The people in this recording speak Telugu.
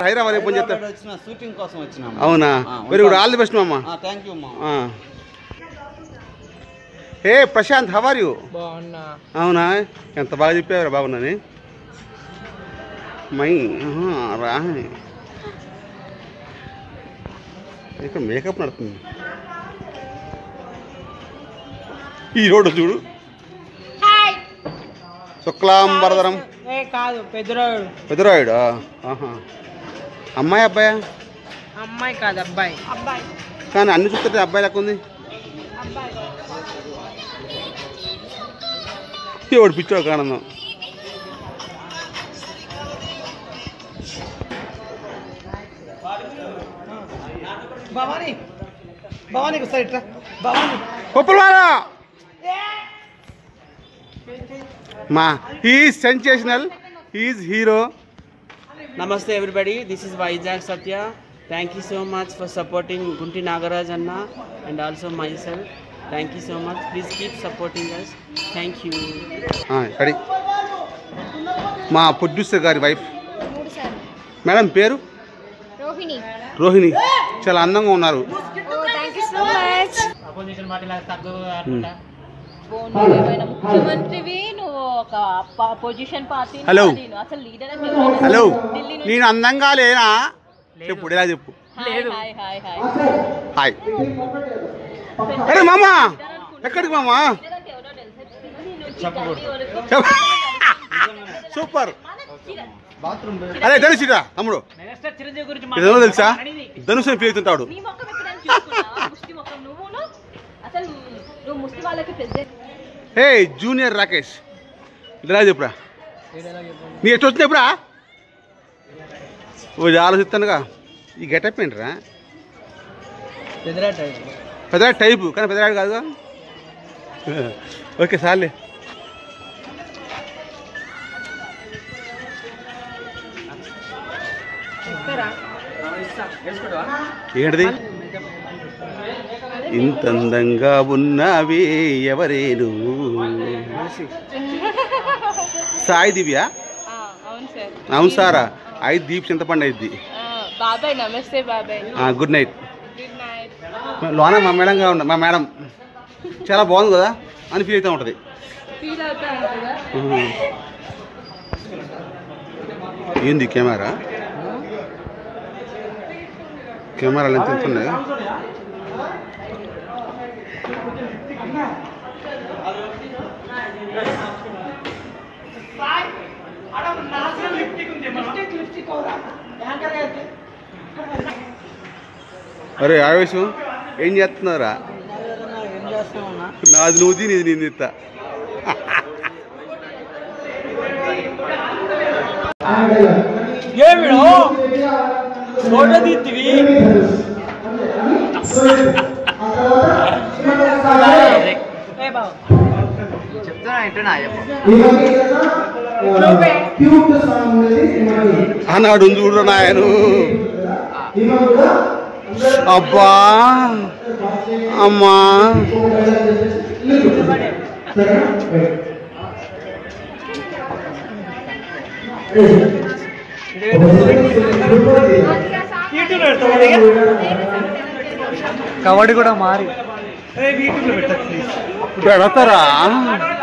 హైదరాబాద్ ఎప్పుడు చెప్తా హైదరాబాద్ వచ్చిన షూటింగ్ కోసం వచ్చినాము అవునా ఆ, very good all the best మామ థ్యాంక్ యూ మా హే ప్రశాంత్ హవర్ యూ బాగున్నా అవునా ఎంత బాగా చెప్పావు బాగున్నాని మై ఆహా, రా ఇక్కడ మేకప్ నడుతుంది ఈ రోడ్డు చూడు శుక్లాంబరధరం ఏ కాదు పెద్దరాడు పెదరాయుడు ఆహా అమ్మాయి అబ్బాయా అమ్మాయి కాదు అబ్బాయి కానీ అన్ని చూస్తుంటే అబ్బాయి లెక్క ఉంది ఎవడు పిచ్చోడు కానందం భవానీ భవానీకి ఒకసారి ఇట్రా భవానీ ఒప్పులారా మా he sensational he's hero Namaste everybody, this is Vizag Satya. Thank you so much for supporting Gunti Nagaraj Anna and also myself. Thank you so much. Please keep supporting us. Thank you. Ready మా ప్రొడ్యూసర్ గారి వైఫ్ మూడు సార్లు మేడం పేరు రోహిణి రోహిణి చాలా అందంగా ఉన్నారు ఓ థ్యాంక్ యూ సో మచ్ ఏమైనా ముఖ్యమంత్రివి నువ్వు ఒక పొజిషన్ పార్టీ Hello. అసలు లీడర్ హలో నేను అందంగా లేనా చెప్పు ఇలా చెప్పు hi hi hi hi hi అరే మామ ఎక్కడికి మామ చెప్పు. సూపర్ అరే ధనుష్ ఇరా తమ్ముడు చిరంజీవి గురించి ఇది ఎవరో తెలుసా ధనుష్ అని పేరుతుంటాడు నీ మొక్కం ఎక్కడైనా చూసుకున్నావా ముష్టి మొక్కం నువ్వును అసలు నువ్వు ముష్టి వాళ్ళకి ప్రెసిడెంట్ హే జూనియర్ రాకేష్ ఇలా చెప్పురా నీ ఎట్లా వచ్చింది ఎప్పుడా ఓ ఇది ఆలోచిస్తానుగా ఈ గెటప్ ఏంటిరా పెద్దరాట పెద్దరాడు టైపు కానీ పెద్దరాడు కాదుగా ఓకే సార్లే ఏంటిది ఇంత అందంగా ఉన్నావే ఎవరే నువ్వు సాయి దివ్య అవును సార్ అవును సారా ఐదు దీప్ చింతపండు అయింది బాబాయ్ నమస్తే బాబాయ్ గుడ్ నైట్ గుడ్ నైట్ లోన మా మేడంగా ఉన్న మా మేడం చాలా బాగుంది కదా అని ఫీల్ అవుతూ ఉంటుంది ఫీల్ అవుతా ఉంటుందా ఏంది కెమెరా కెమెరాలు ఎంత ఎంత ఉన్నాయి అరే ఆవేశం ఏం చేస్తున్నారా ఏం చేస్తామన్నా నాది నువ్వు తిని ఇది నేను తిత్తా ఏమిడో ఫోటో తీద్దివి ఏ బావ అన్నాడు చూడు నాయను అబ్బా అమ్మా కబడ్డీ కూడా మారి పెడతారా